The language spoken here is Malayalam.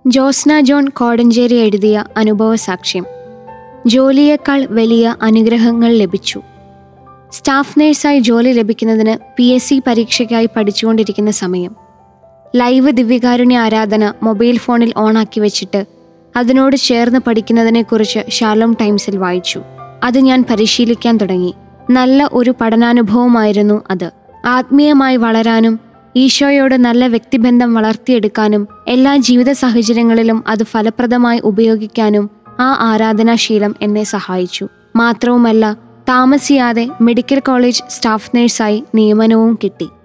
ജോസ്ന ജോൺ കോടഞ്ചേരി എഴുതിയ അനുഭവ സാക്ഷ്യം ജോലിയേക്കാൾ വലിയ അനുഗ്രഹങ്ങൾ ലഭിച്ചു സ്റ്റാഫ് നേഴ്സായി ജോലി ലഭിക്കുന്നതിന് പി എസ് സി പരീക്ഷയ്ക്കായി പഠിച്ചുകൊണ്ടിരിക്കുന്ന സമയം ലൈവ് ദിവ്യകാരുണ്യ ആരാധന മൊബൈൽ ഫോണിൽ ഓണാക്കി വെച്ചിട്ട് അതിനോട് ചേർന്ന് പഠിക്കുന്നതിനെക്കുറിച്ച് ഷാലോം ടൈംസിൽ വായിച്ചു അത് ഞാൻ പരിശീലിക്കാൻ തുടങ്ങി നല്ല ഒരു പഠനാനുഭവമായിരുന്നു അത് ആത്മീയമായി വളരാനും ഈശോയോട് നല്ല വ്യക്തിബന്ധം വളർത്തിയെടുക്കാനും എല്ലാ ജീവിത സാഹചര്യങ്ങളിലും അത് ഫലപ്രദമായി ഉപയോഗിക്കാനും ആ ആരാധനാശീലം എന്നെ സഹായിച്ചു മാത്രവുമല്ല താമസിയാതെ മെഡിക്കൽ കോളേജ് സ്റ്റാഫ് നഴ്സായി നിയമനവും കിട്ടി